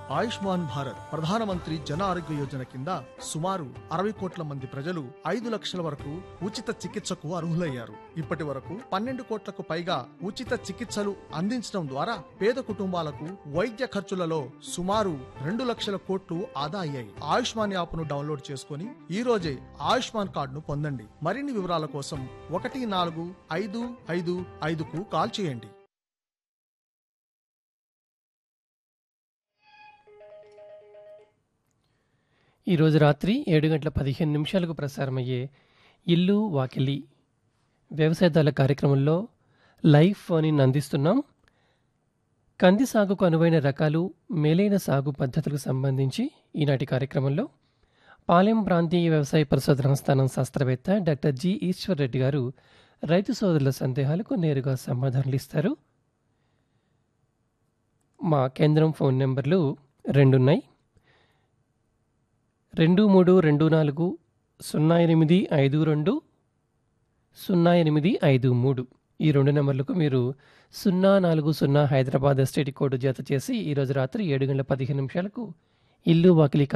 ఆయుష్మాన్ భారత్ ప్రధానమంత్రి జన ఆరోగ్య యోజన కింద సుమారు అరవై కోట్ల మంది ప్రజలు ఐదు లక్షల వరకు ఉచిత చికిత్సకు అర్హులయ్యారు ఇప్పటి వరకు పన్నెండు కోట్లకు పైగా ఉచిత చికిత్సలు అందించడం ద్వారా పేద కుటుంబాలకు వైద్య ఖర్చులలో సుమారు రెండు లక్షల కోట్లు ఆదా అయ్యాయి ఆయుష్మాన్ యాప్ను డౌన్లోడ్ చేసుకుని ఈ రోజే ఆయుష్మాన్ కార్డును పొందండి మరిన్ని వివరాల కోసం ఒకటి నాలుగు ఐదు ఐదు ఐదుకు కాల్ చేయండి ఈరోజు రాత్రి ఏడు గంటల పదిహేను నిమిషాలకు ప్రసారమయ్యే ఇల్లు వాకిలి వ్యవసాయదారుల కార్యక్రమంలో లైవ్ ఫోన్ అందిస్తున్నాం కంది సాగుకు అనువైన రకాలు మేలైన సాగు పద్ధతులకు సంబంధించి ఈనాటి కార్యక్రమంలో పాలెం ప్రాంతీయ వ్యవసాయ పరిశోధన స్థానం శాస్త్రవేత్త డాక్టర్ జి ఈశ్వర్ రెడ్డి గారు రైతు సోదరుల సందేహాలకు నేరుగా సమాధానాలు ఇస్తారు మా కేంద్రం ఫోన్ నెంబర్లు రెండున్నాయి రెండు మూడు రెండు నాలుగు సున్నా ఎనిమిది ఐదు రెండు సున్నా ఎనిమిది ఐదు మూడు ఈ రెండు నెంబర్లకు మీరు సున్నా నాలుగు సున్నా హైదరాబాద్ ఎస్టేట్ కోడ్ జత చేసి ఈరోజు రాత్రి ఏడు గంటల పదిహేను నిమిషాలకు ఇల్లు వాకిలి